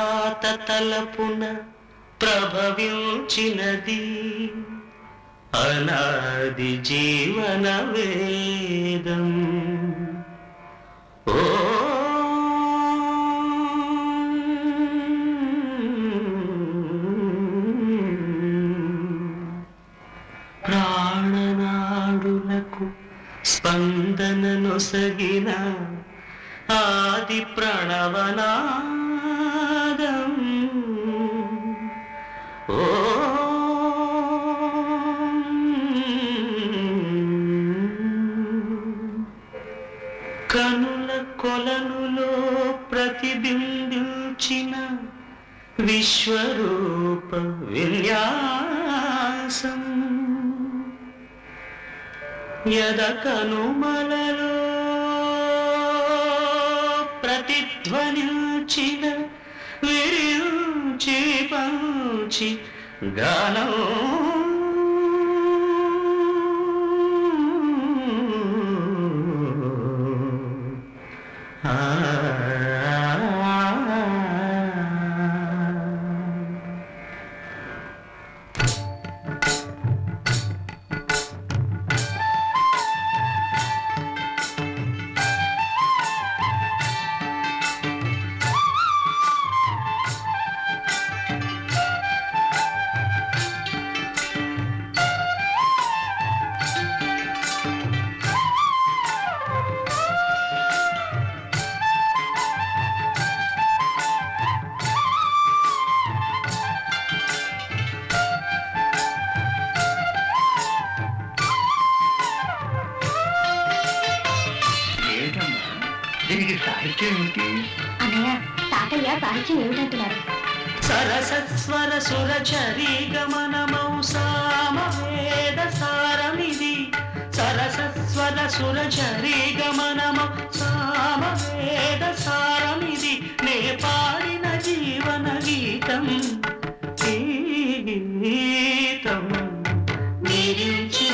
తరువాత తలపున ప్రభవించినది అనాది జీవన వేదం ఓ ప్రాణనాడులకు స్పందన నొసగిన ఆది ప్రణవనాదం ఓ కనుల కొలనులో ప్రతిబింబించిన విశ్వరూప విన్యాసం యద కనుమలలో ప్రతిధ్వనించిన విరించి పంచి గానం ఆ ఏమిటమ్మా దీనికి సాహిత్యం ఏమిటి అన్నయ్య తాతయ్య సాహిత్యం ఏమిటంటున్నారు సరసస్వర సుర చరీ గమనమౌ సామవేద సారమిది సరసస్వర సుర చరీ గమనమౌ సామవేద సారమిది నే పాడిన జీవన గీతం ఈ గీతం నిరించిన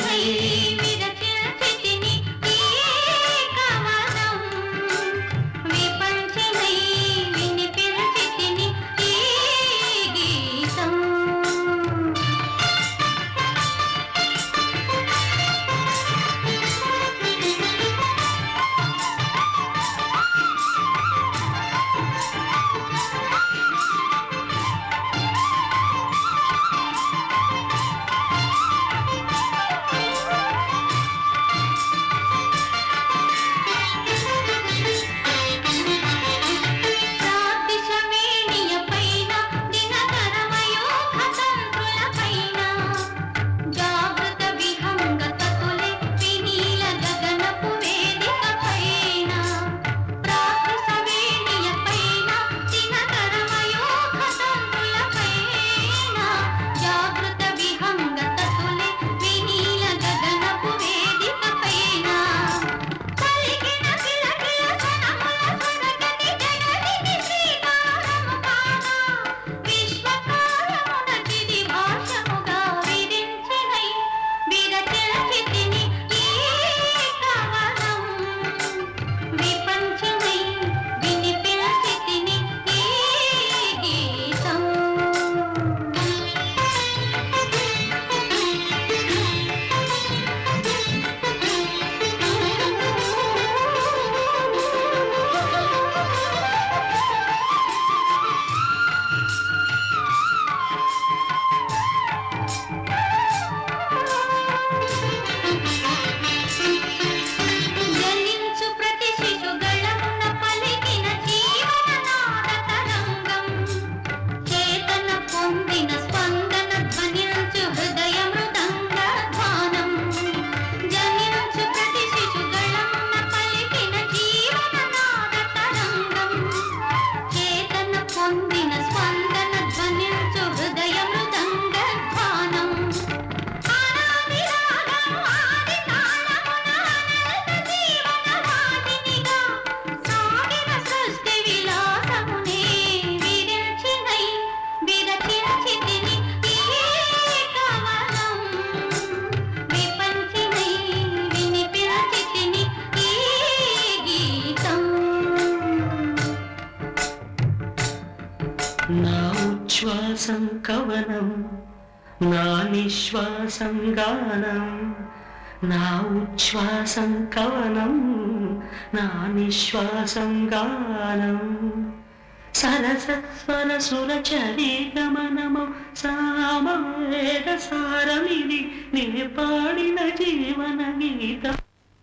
నా ఉచ్ఛ్వాసం కవనం నా నిశ్వాసం గానం నా ఉచ్ఛ్వాసం కవనం నా నిశ్వాసం గానం సరసస్వర సుర చరీ గమనము సామవేద సారమిది నే పాడిన జీవన గీతం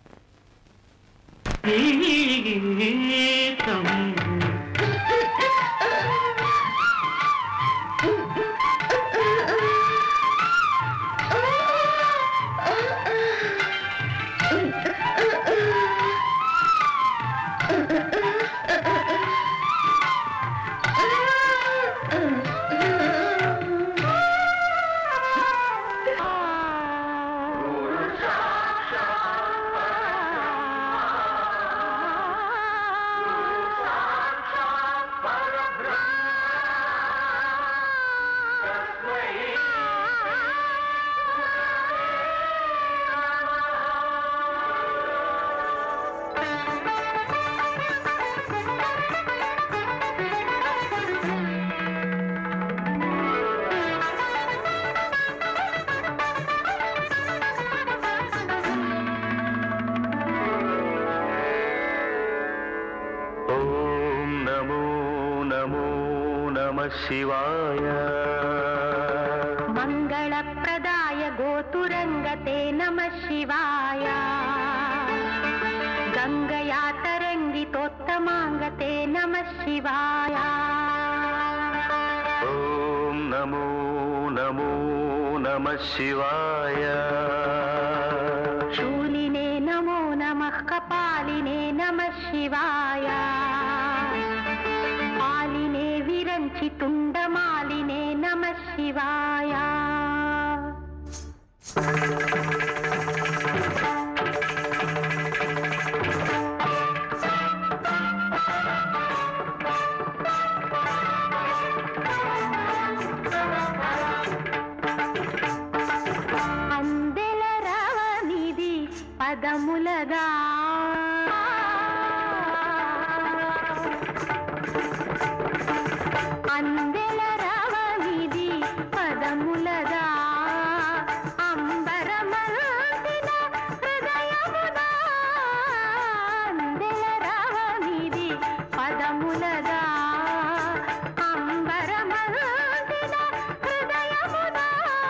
ఈ గీతం ఓం నమో నమో నమ శివాయ मङ्गलप्रदाय गोतुरङ्गते नमः शिवाय गङ्गया तरङ्गितोत्तमाङ्गते नमः शिवाय ఓం నమో నమో నమ శివాయ शूलिने नमो नमः कपालिने नमः शिवाय पालिने विरञ्चि तुण्डमालिने नमः शिवाय అందెల రవనిది పదములగా అందెల రవనిది పదములగా అంబరమల్సిన హృదయముగా అందెల రవనిది పదములగా అంబరమల్సిన హృదయముగా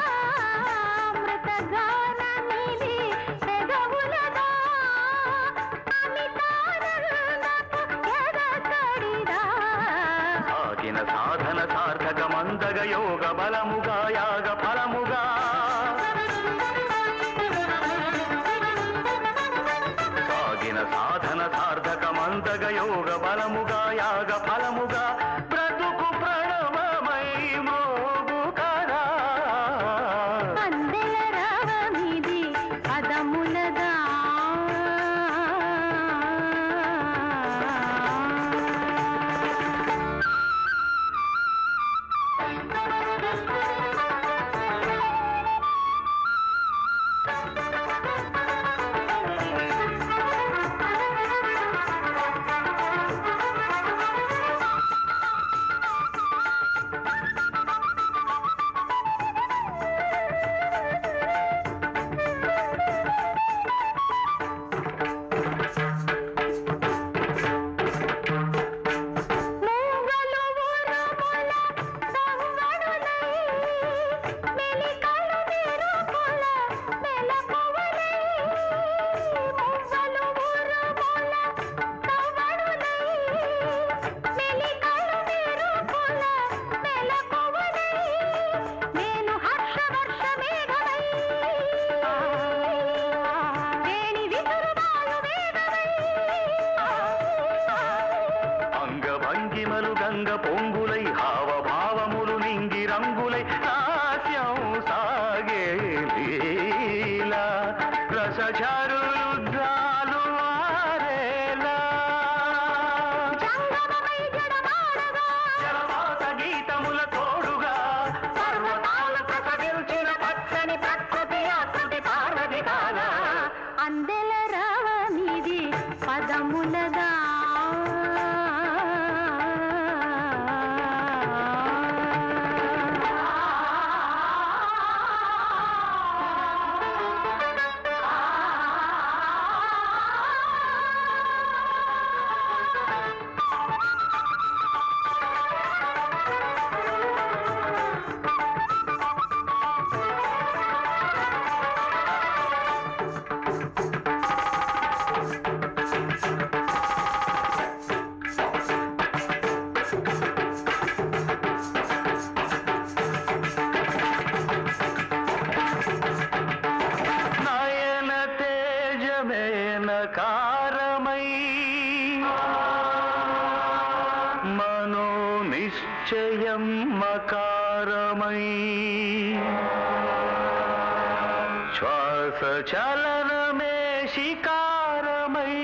అమృతగానమిది పెదవులగా అమితానందపు ఎదకడిదా సాగిన సాధన సార్థక మందగ యోగ బలముగా యాగ ఫలముగా సాగిన సాధన సార్థక మందగ యోగ బలముగా యాగ ఫలముగా బ్రతుకు ప్రణవమై మోగు కదా అందెల రవమిది పదములగా మూగలు ఉరుముల సంగడులై మెలికలు మెరుపుల మెలకువలై మూగలు ఉరుముల సంగడులై మెలికలు మెరుపుల మెలకువలై నేను హర్షవర్ష మేఘమై వేణి విసురుబాలు వేగమై అంగభంగిమలు గంగ పొంగులై హావభావములు నింగి రంగులై హాస్యం సాగే లీలా రసఝరుద్రాలు ఆరేలా జంగమమై జడమాడగా జలపాత గీతముల తోడుగా పర్వతాలు ప్రసవించిన పచ్చని ప్రకృతి ఆకృతి పార్వతి కాల అందెల రవమిది పదములగా మమకారమై మనో నిశ్చయం మకారమై శ్వాస చలనమే శికారమై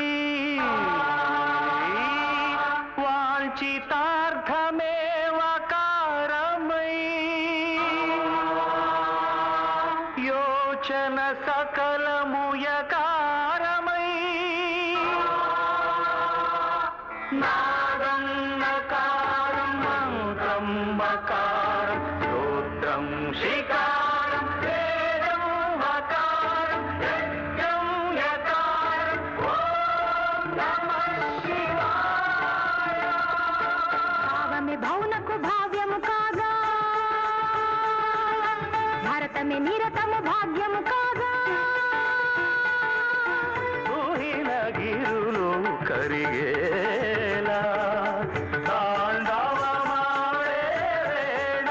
వాంఛితార్థమే వకారమై యోచన సకలముయకారమై నాదన్నకారం మంత్రం మకారం స్తోత్రం శికారం వేదం మకారం యజ్ఞం యకారం ఓం నమః శివాయ భావమే భౌనకు భావ్యము కాగా భారతమే నిరతము భాగ్యము కాగా ఊహిన గిరులు కరిగేలా తాండవమాడే వేళ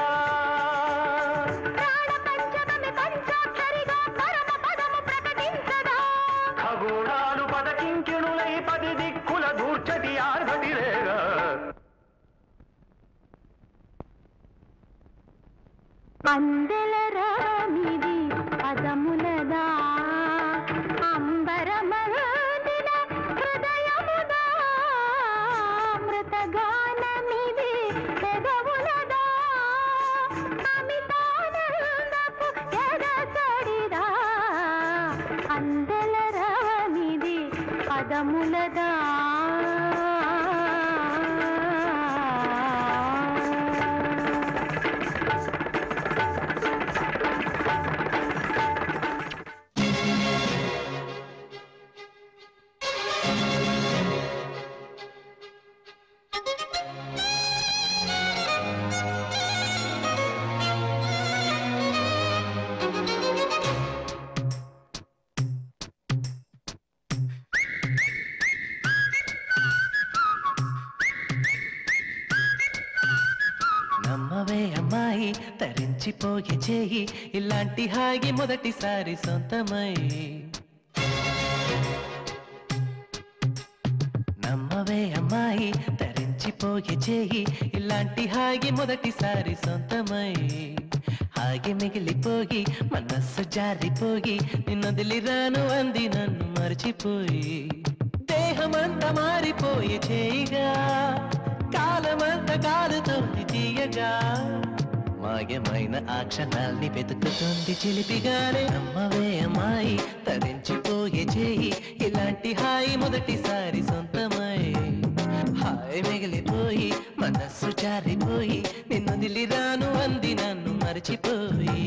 ప్రాణ పంచమమి పంచాక్షరిగా పరమ పదము ప్రకటించదా ఖగోళాలు పదకింకిణులై పది దిక్కుల దూర్చటి ఆర్భటిరేగా అందెల రామిది పదములదా అంబరమహదిన హృదయముదా మృతగానమిది పెదవులదా అమితానందపు ఎదసడిదా అందెల రామిది పదములదా నమ్మవే అమ్మాయి తరించిపోయే చేయి ఇలాంటి హాయి మొదటిసారి సొంతమై నమ్మవే అమ్మాయి తరించిపోయే చేయి ఇలాంటి హాయి మొదటిసారి సొంతమై హాగి మిగిలిపోయి మనస్సు జారిపోయి నిన్నొదిలి రాను అంది నన్ను మర్చిపోయి దేహమంతా మారిపోయి చేయిగా కాలమంతా కాలుతోంది తీయగా మాయమైన ఆ క్షణాల్ని వెతుకుతుంది చిలిపిగానే అమ్మవే అమ్మాయి తరించిపోయే చేయి ఇలాంటి హాయి మొదటిసారి సొంతమై హాయి మిగిలిపోయి మనస్సు జారిపోయి నిన్ను రాను అంది నన్ను మర్చిపోయి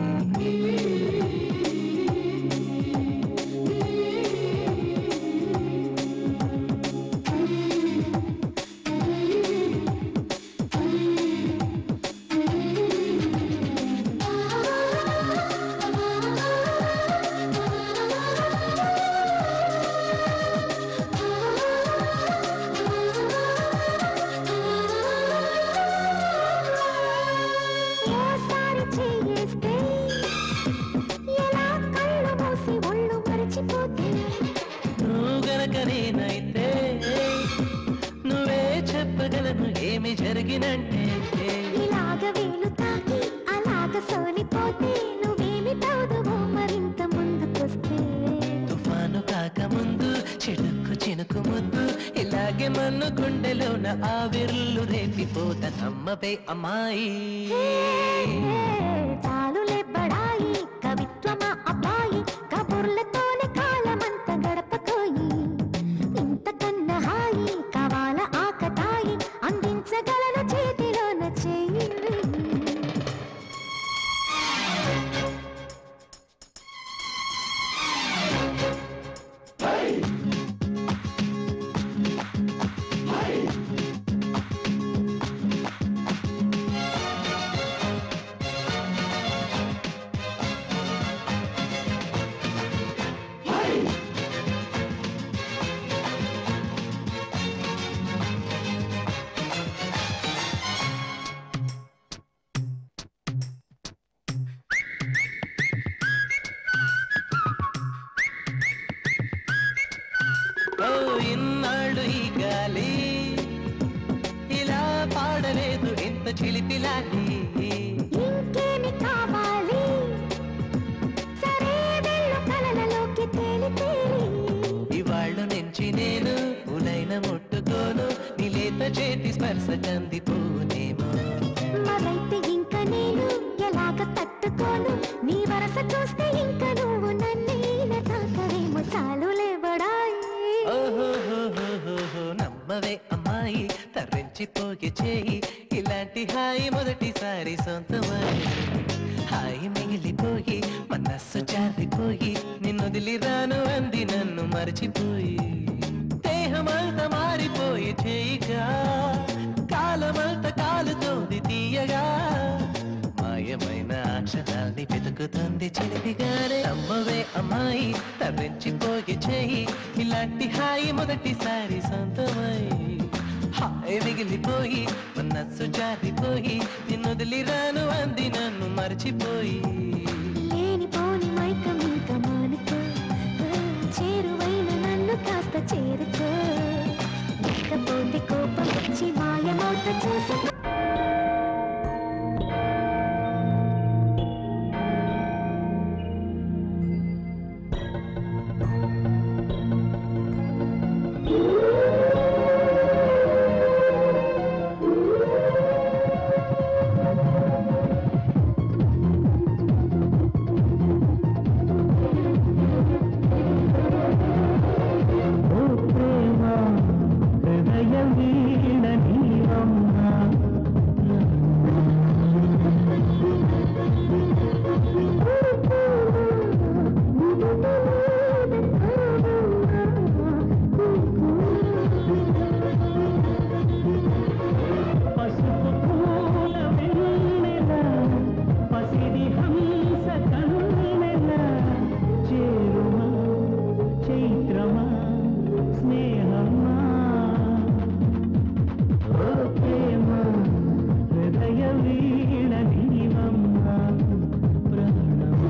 ఓసారి చేయేస్తే ఎలా కళ్ళు మూసి ఒళ్ళు మరచిపోతే నువ్వు గనక నేనైతే నువ్వే చెప్పగలను ఏమి జరిగినంటే ఇలాగ వేలు తాకి అలాగ సోలిపోతే నువ్వేమి తౌదువో మరింత ముందుకొస్తే తుఫాను కాకముందు చిడుకు చినుకు ముద్దు ఇలాగే మన్ను గుండెలోన ఆవిర్లు రేపిపోత నమ్మవే అమ్మాయి చాలులే బడాయి కవిత్వమా అబ్బాయి కబుర్లతోనే కాలమంత గడపకోయి ఇంతకన్నా హాయి కావాల ఆకతాయి అందించగలను చేతిలోన చెయ్యి ఆ ఓ ఇన్నాళ్ళు ఈ గాలి ఇలా పాడలేదు ఇంత చిలిపిలాలి ఇంకేమి కావాలి సరే వెళ్ళు కలలలోకి తేలి తేలి ఇవాళ్ళు నుంచి నేను పూలైన ముట్టుకోను నిలేత చేతి స్పర్శ కందిపోనేమో మరైతే ఇంక నేను ఎలాగ తట్టుకోను నీ వరస చూస్తే ఇంక నువ్వు నన్నీన తాకవేమో చాలు లేవడాయి ఓహోహోహోహో నమ్మవే అమ్మాయి తరించిపోయి చేయి ఇలాంటి హాయి మొదటిసారి సొంతమై హాయి మిగిలిపోయి మనస్సు జారిపోయి నిన్నొదిలి రాను అంది నన్ను మర్చిపోయి దేహమంతా మారిపోయి చేయిగా కాలమంతా కాలుతోంది తీయగా మాయమైన అక్షరాల్ని వెతుకుతుంది చిలిపిగానే అమ్మవే అమ్మాయి తరించిపోయి చేయి ఇలాంటి హాయి మొదటిసారి సొంతమై హాయి మిగిలిపోయి మనస్సు జారిపోయి నిన్నొదిలి రాను అంది నన్ను మర్చిపోయి లేనిపోని మైకం ఇంక మానుకో ఆ, చేరువైన నన్ను కాస్త చేరుకో ఇకపోతే కోపం వచ్చి మాయమౌత చూసుకో ఓ ప్రేమ హృదయ వీణ నీవమ్మ పసుపు పూల వెన్నెల పసిడి హంస కన్నెల చేరుమా చైత్రమా స్నేహమా ఓ ప్రేమ హృదయ వీణ నీవమ్మా ప్రాణమా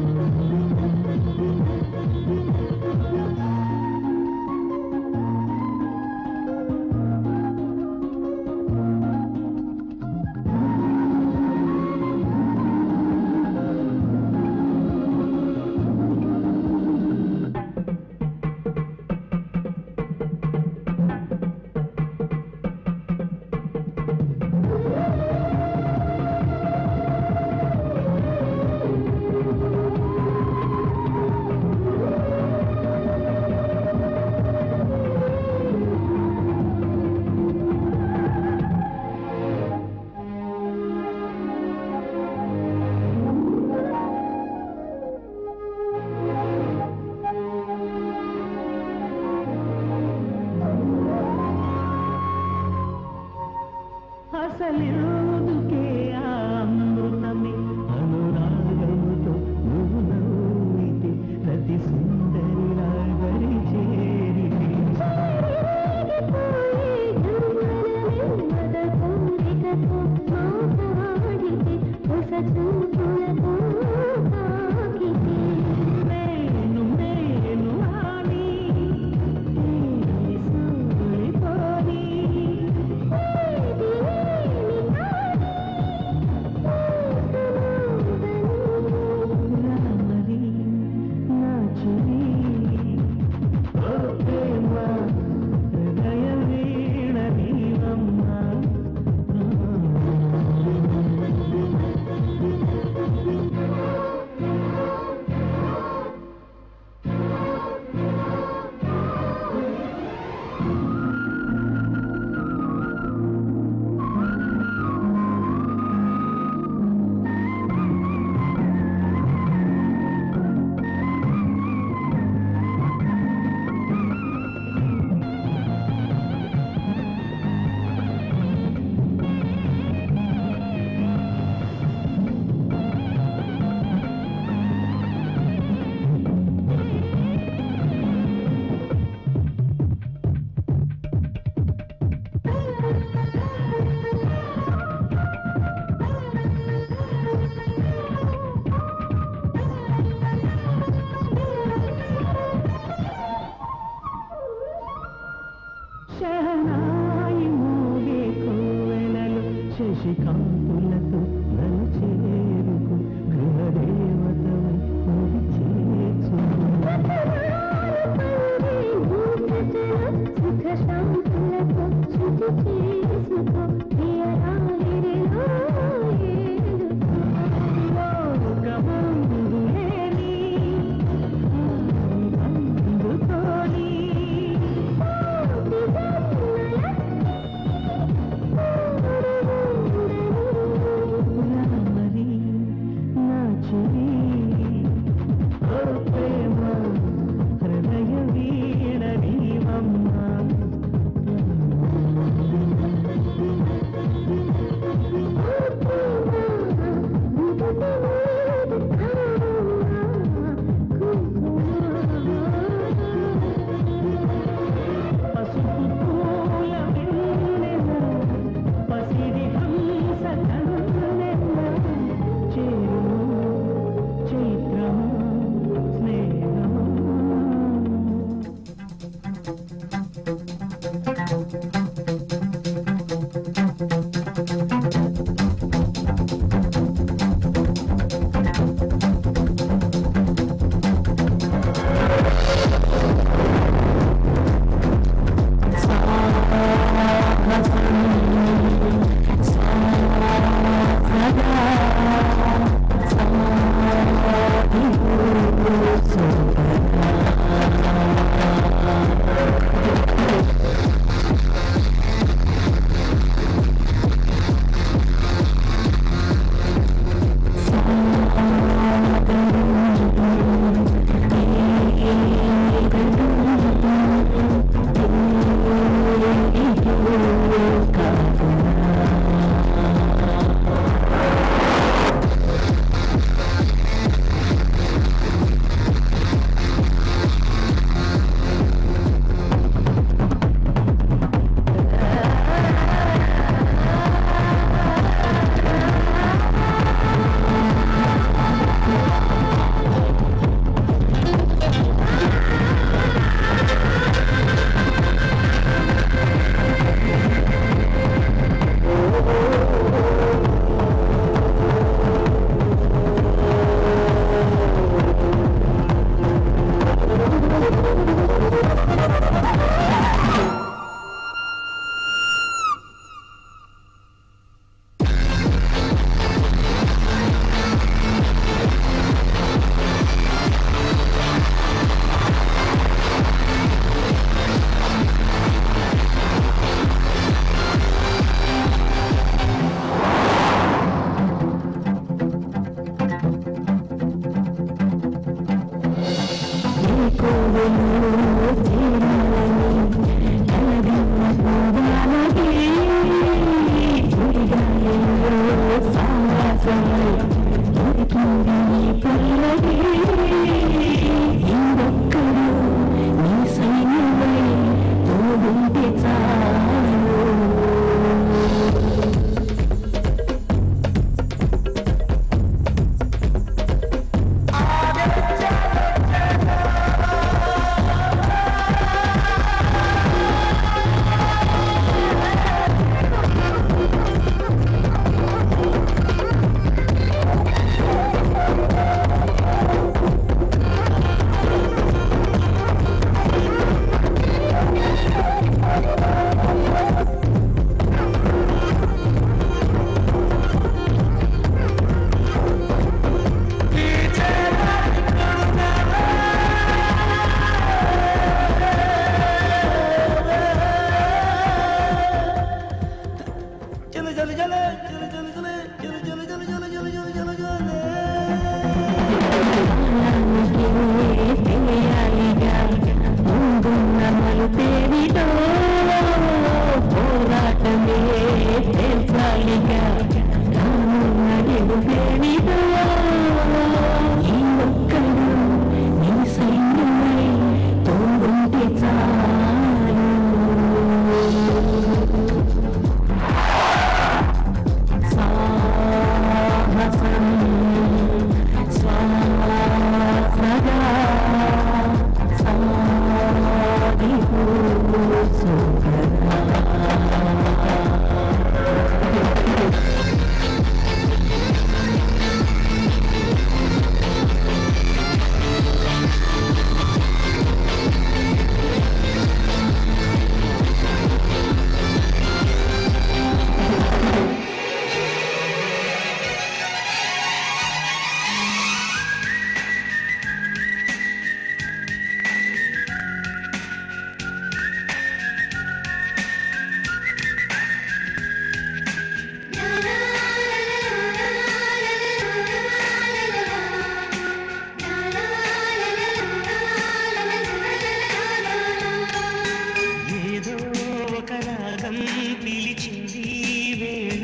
ఏదో ఒక రాగం పిలిచింది వేళ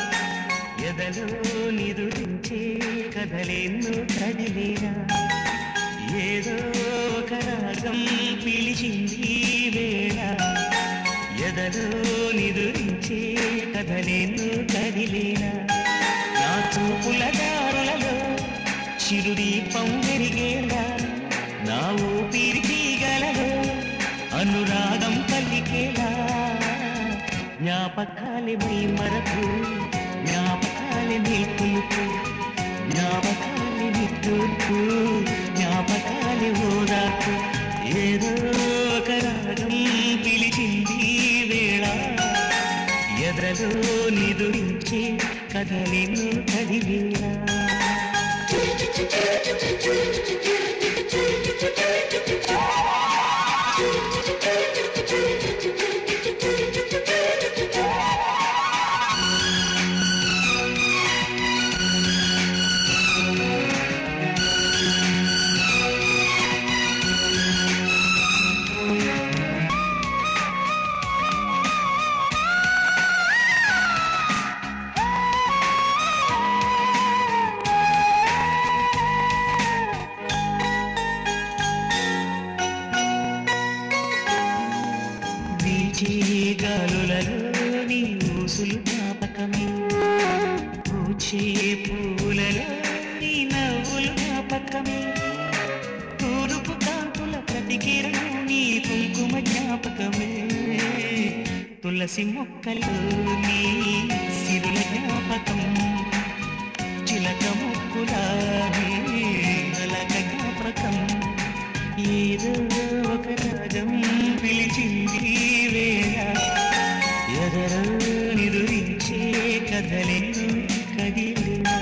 ఎదలో నిదురించే కదలెన్నో కదిలేరా ఏదో ఒక రాగం పిలిచింది వేళ ఎదలో నిదురించే కదలెన్నో కదిలేరా నా చూపుల దారులలో చిరుదీపం వెలిగేలా నా ఊపిరి తీగలలో అనురాగం పలికేలా జ్ఞాపకాలే మై మరకు జ్ఞాపకాలే నీ పులుపు జ్ఞాపకాలే నీ తూర్పు జ్ఞాపకాలే ఓదాకు ఏదో ఒక రాగం పిలిచింది ఈ వేళ ఎదలో నిదురించే కదలిను కదిలేలా వీచే గాలులలో నీ ఊసులు జ్ఞాపకమే పూచే పూలలో నీ నవ్వులు జ్ఞాపకమే తూరుపు కాంతుల ప్రతికిరణం నీ కుంకుమ జ్ఞాపకమే తులసి మొక్కలు నీ సిరుల జ్ఞాపకం చిలక ముక్కుల నీ అలక జ్ఞాపకం ఏదో ఒక రాగం పిలిచింది ఈ వేళ ఎదరో నిదురించే కథలెన్నో కదిలేలా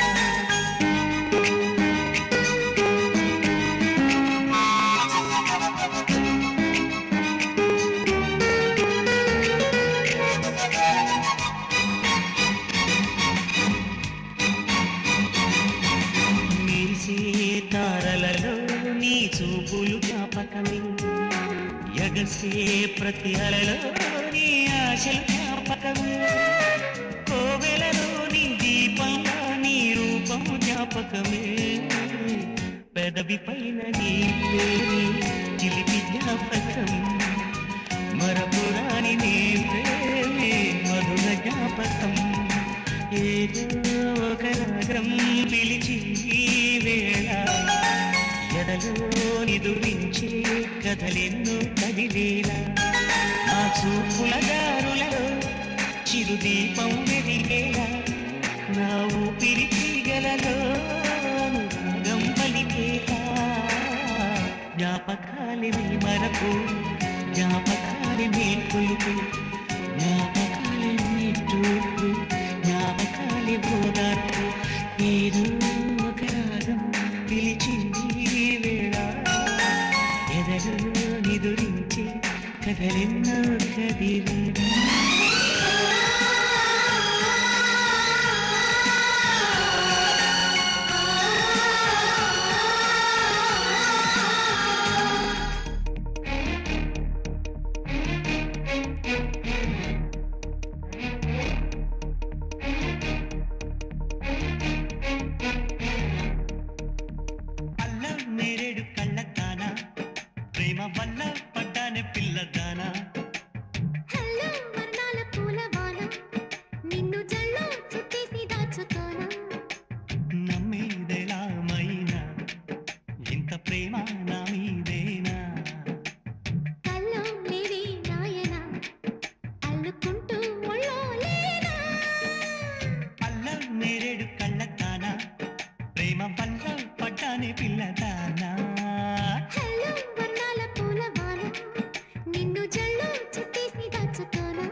ఎగసే ప్రతి అలలో నీ ఆశల జ్ఞాపకమే కోవెలలో నీ దీపంలో నీ రూపం జ్ఞాపకమే పెదవి పైన నీ పేరే చిలిపి జ్ఞాపకం మరపురాని నీ ప్రేమే మధుర జ్ఞాపకం ఏదో ఒక రాగం పిలిచి ఈ వేళ ఎడలో నిదురించే కథలెన్నో కదిలేలా ఆ చూపుల దారులలో చిరుదీపం వెలిగేలా నా ఊపిరి తీగలలో అనురాగం పలికేలా జ్ఞాపకాలి మరపు జ్ఞాపకాలి మేల్కొలుపు జ్ఞాపకాలి నిట్టూర్పు జ్ఞాపకాలి ఓదార్పు ఏదో ఒక రాగం పిలిచింది ఈ వేళ ఎదలో నిదురించి కదలెన్నో కదిలేనా అల్లం నేరేడు కళ్ళతానా ప్రేమ వల్ల పడ్డానే పిల్లదానా హలో వర్ణాల పూలవాన నిన్ను జల్లో చుట్టేసి దాచుకోనా నమ్మేదెలా మైనా ఇంత ప్రేమ నా మీదేనా కల్లో లేదే నాయన అల్లుకుంటూ ఒళ్ళో లేనా అల్లం నేరేడు కళ్ళతానా ప్రేమ వల్ల పడ్డానే పిల్లదానా హలో వర్ణాల పూలవాన నిన్ను జల్లో చుట్టేసి దాచుకోనా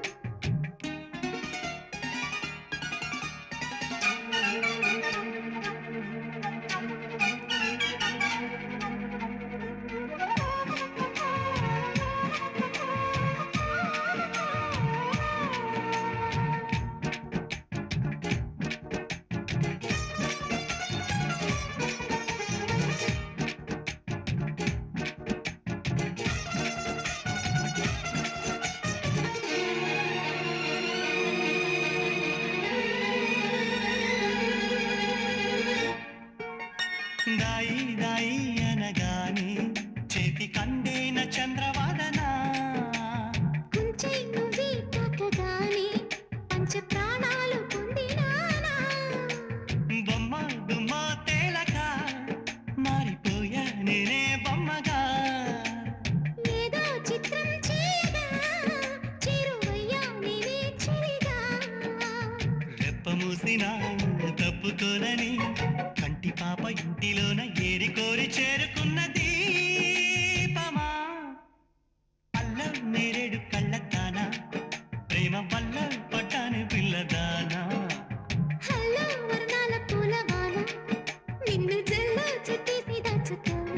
దాయి దాయి అనగానే చేతి కందేన చంద్రవాదనా కుంచై నువ్వే తాకగానే పంచ ప్రాణాలు పొందినానా బొమ్మ దుమ్మ తేలక మారిపోయా నేనే బొమ్మగా ఏదో చిత్రం చేయగా చేరువయ్యా నేనే చిరిగా రెప్ప మూసిన తప్పుకోనని కంటి పాప ఇంటిలోన ఏరి కోరి చేరుకున్న దీపమా అల్లం నేరేడు కళ్ళతానా ప్రేమ వల్ల పట్టాను పిల్లదానా హలో వర్ణాల పూలవాన నిన్ను జల్లో చుట్టేసి దాచుకోనా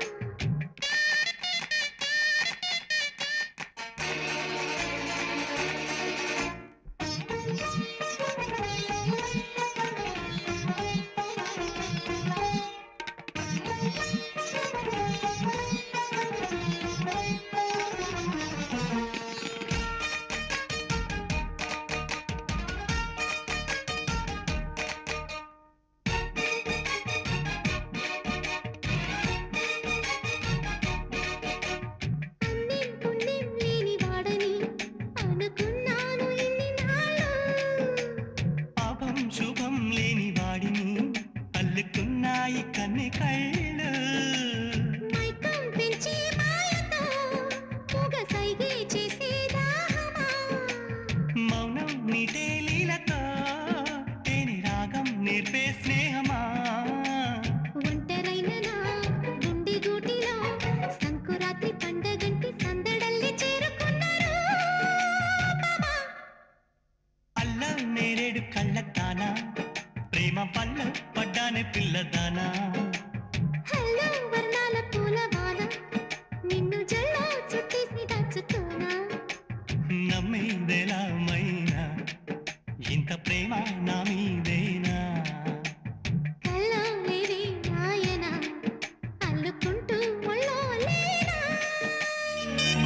పుణ్యం పుణ్యం లేని వాడని అనుకున్నాను ఇన్ని నాళ్ళు పాపం శుభం లేని వాడిని అల్లుకున్నాయి కన్నె కళ్ళు మైకం పెంచి మాయతో పొగ సైగే చేసే దాహమా మౌనం నీటే లీలతో తేని రాగం నేర్పే స్నేహమా ఒంటరైన నా గుండె గూటిలో సంకురాత్రి పండగంటి సందడల్లి చేరుకున్నారు మామా. అల్లం నేరేడు కళ్ళతానా ప్రేమ వల్ల పడ్డానే పిల్లదానా హలో వర్ణాల పూలవాన నిన్ను జల్లో చుట్టేసి దాచుకోనా నమ్మేదెలా మైనా ఇంత ప్రేమ నా మీదేనా కల్లో లేదే నాయన అల్లుకుంటూ ఒళ్ళో లేనా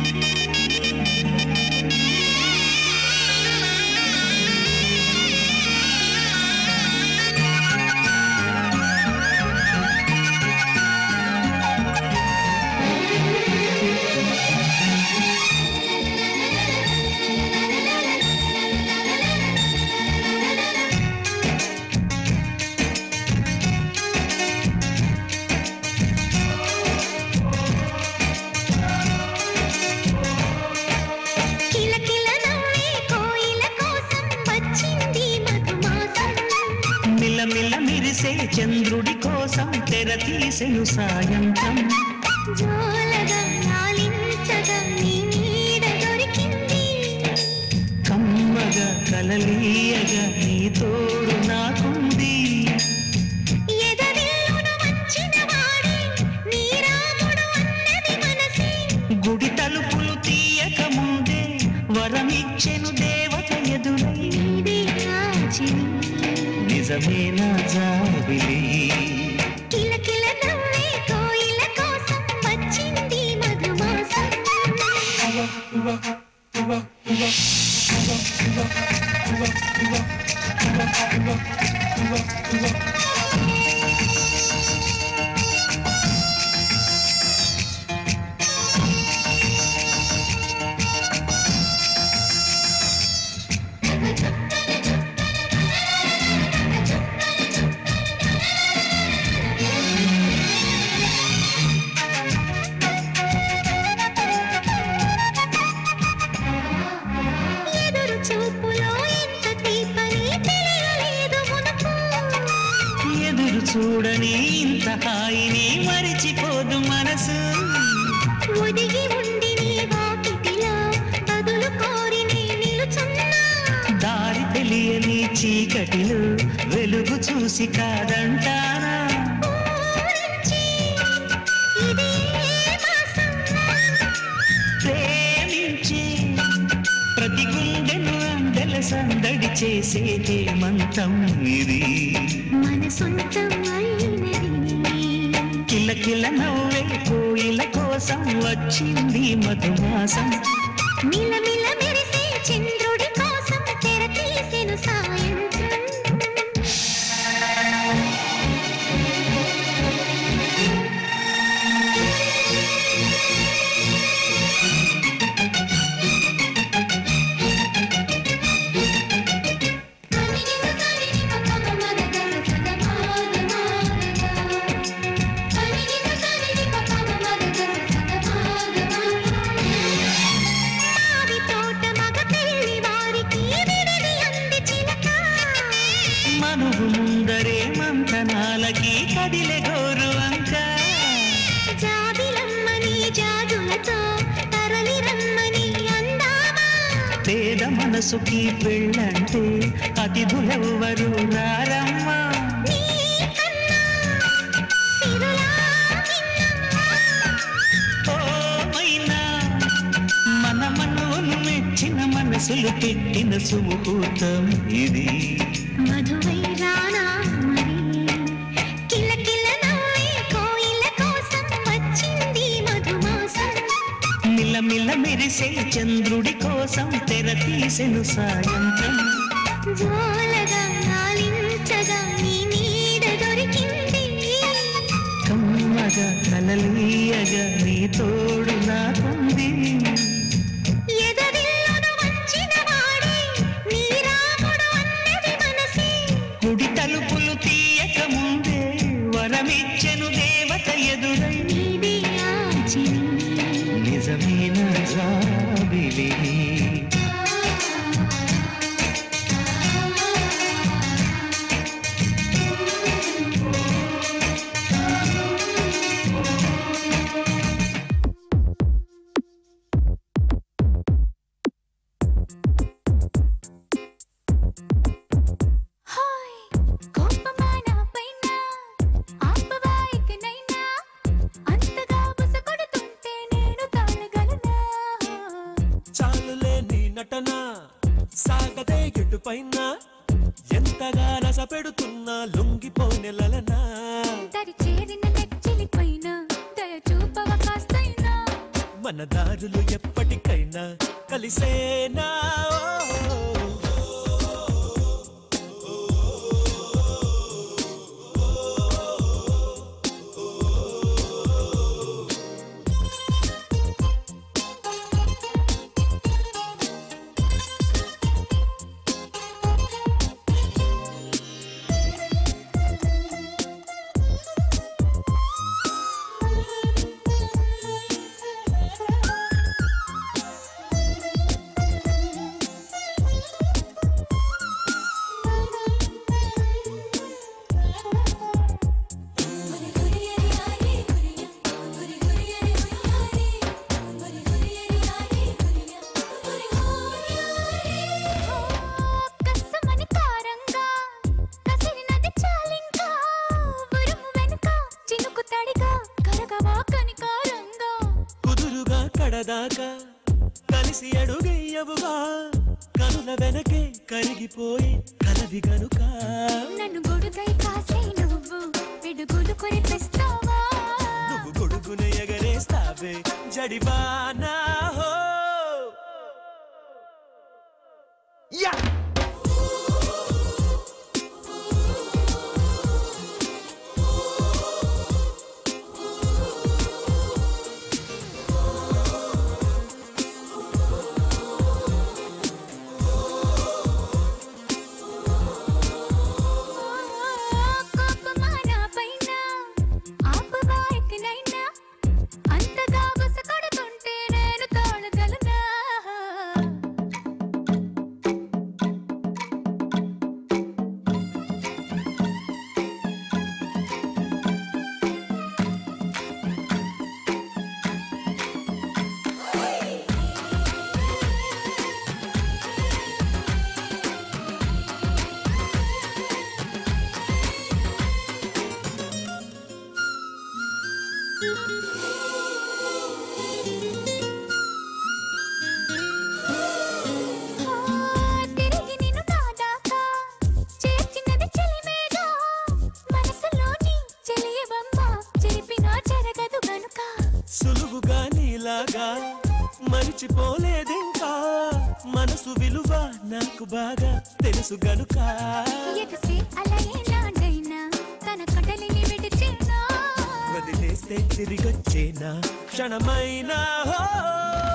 మిలమిల మిరిసే చంద్రుడి కోసం తెర తీసెను సాయంత్రం జోలగా లాలించగా నీ నీడ దొరికింది కమ్మగా కలలీయగా నీ తోడు నాకుంది ఎదవిల్లును వచ్చిన వాడే నీ రాముడు అన్నది మనసే గుడి తలుపులు తీయక ముందే వరమిచ్చెను దేవత ఎదురై నీదే ఆచిని నిజమేనా జాబిలి కిలకిల నవ్వే కోయిల కోసం వచ్చింది మధుమాసం ఎదురు చూపులో ఎంత తీపని తెలియలేదు మునుపు ఎదురు చూడని ఇంత హాయిని మరిచిపోదు మనసు ఒదిగి ఉండి నీ వాకిటిలో బదులు కోరి నీ నిలుచున్నా దారి తెలియని చీకటిలో వెలుగు చూసి కాదంటానా ఊరించి ఇదే మాసం ప్రేమించి ప్రతి గుండెను అందెల సందడి చేసే హేమంతం ఇది మన సొంతం అయినది కిలకిల నవ్వే కోయిల కోసం వచ్చింది మధుమాసం మిలమిల మెరిసే చంద్రుడి కోసం తెర తీసెను సాయంత్రం మావి తోట మగ పెళ్లి వారికి విడిది అంది చిలక మనుగు ముందరే మంతనాలకి కదిలే గోరు అంక జాబిలమ్మని జాజులతో తరలి రమ్మని అందామా పేద మనసుకి పెళ్ళంటే అతిథులెవ్వరు రారమ్మా నీ కన్నా సిరులా విన్నా ఓ మైనా మన మనవును మెచ్చిన మనసులు పెట్టిన సుముహూర్తం ఇది మధువై రానా మరి కిలకిల నవ్వే కోయిల కోసం వచ్చింది మధుమాసం మిలమిల మెరిసే చంద్రుడి కోసం తెర తీసెను సాయంత్రం జోలగా లాలించగా నీ నీడ దొరికింది కమ్మగా కలలీయగా నీ తోడు నాకుంది ఎదవిల్లును వచ్చిన వాడే నీ రాముడు అన్నది మనసే గుడి తలుపులు తీయక ముందే వరమిచ్చెను దేవత ఎదురై నీదే ఆచిని నిజమైన జాబిలి హాయ్ కోపమా నా పైన ఆపవా ఇకనైనా అంతగా బుసకొడుతుంటే నేను తాళగలనా చాలులే నీ నటన సాగదే ఎటుపైన ఎంతగా రస పెడుతున్నా లొంగిపోనెలనా దరి చేరిన నెచ్చిలిపైన దయ చూపవ కాస్తైనా మన దారులు ఎప్పటికైనా కలిసేనా ఆ కడదాకా కలిసి అడుగయ్యవుగా కనుల వెనకే కరిగిపోయి కలవి గనుక నన్ను గొడుగై కాసే నువ్వు పిడుగులు కురిపిస్తావా నువ్వు గొడుగున ఎగరేస్తావే జడివానా హో కోపమా నా పైన ఆపవా ఎక్కనైనా అంతగా బస కొడుతుంటే నేను తోడగలనా తిరిగి నిన్ను నాదాకా చేర్చినది చెలిమేగా మనసులోని చెలియవమ్మ చెరిపినా జరగదు గనుక సులువుగా నీలాగా మరిచిపోలేదింకా మనసు విలువ నాకు బాగా తెలుసు గనుక ఎగసి అలయే నాడైనా తన కడలిని విడిచినా వదిలేస్తే తిరిగొచ్చేనా క్షణమైనా హో